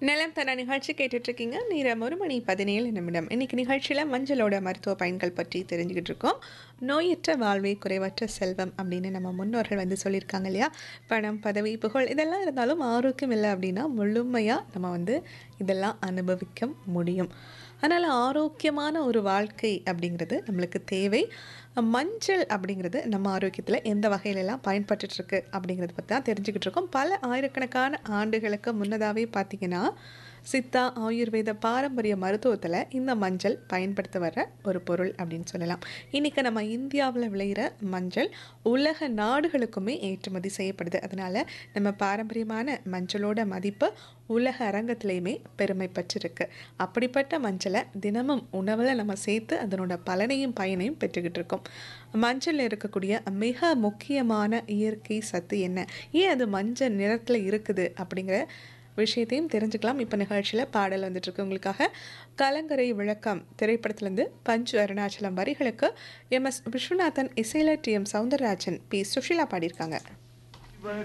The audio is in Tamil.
நிலம் தர நிகழ்ச்சி கேட்டுட்டு இருக்கீங்க நேரம் ஒரு மணி பதினேழு நிமிடம் இன்னைக்கு நிகழ்ச்சியில் மஞ்சளோட மருத்துவ பயன்கள் பற்றி தெரிஞ்சுக்கிட்டு இருக்கோம் நோயற்ற வாழ்வே குறைவற்ற செல்வம் அப்படின்னு நம்ம முன்னோர்கள் வந்து சொல்லியிருக்காங்க இல்லையா பணம் பதவி புகழ் இதெல்லாம் இருந்தாலும் ஆரோக்கியம் இல்லை அப்படின்னா முழுமையாக நம்ம வந்து இதெல்லாம் அனுபவிக்க முடியும் அதனால் ஆரோக்கியமான ஒரு வாழ்க்கை அப்படிங்கிறது நம்மளுக்கு தேவை மஞ்சள் அப்படிங்கிறது நம்ம ஆரோக்கியத்தில் எந்த வகையிலெல்லாம் பயன்பட்டுட்டு இருக்கு அப்படிங்கிறத பற்றி தான் தெரிஞ்சுக்கிட்டு இருக்கோம் பல ஆயிரக்கணக்கான ஆண்டுகளுக்கு முன்னதாகவே பார்த்தீங்கன்னா சித்தா ஆயுர்வேத பாரம்பரிய மருத்துவத்தில் இந்த மஞ்சள் பயன்படுத்த வர்ற ஒரு பொருள் அப்படின்னு சொல்லலாம் இன்றைக்கி நம்ம இந்தியாவில் விளையிற மஞ்சள் உலக நாடுகளுக்குமே ஏற்றுமதி செய்யப்படுது அதனால் நம்ம பாரம்பரியமான மஞ்சளோட மதிப்பு உலக அரங்கத்திலையுமே பெருமை பெற்றிருக்கு அப்படிப்பட்ட மஞ்சளை தினமும் உணவில் நம்ம சேர்த்து அதனோட பலனையும் பயனையும் பெற்றுக்கிட்டு இருக்கோம் மஞ்சளில் இருக்கக்கூடிய மிக முக்கியமான இயற்கை சத்து என்ன ஏன் அது மஞ்சள் நிறத்தில் இருக்குது அப்படிங்கிற விஷயத்தையும் தெரிஞ்சுக்கலாம் இப்போ நிகழ்ச்சியில் பாடல் வந்துட்டு இருக்கு உங்களுக்காக கலங்கரை விளக்கம் திரைப்படத்திலேருந்து பஞ்சு அருணாச்சலம் வரிகளுக்கு எம் எஸ் விஸ்வநாதன் இசையில T M Soundararajan P Susheela பாடியிருக்காங்க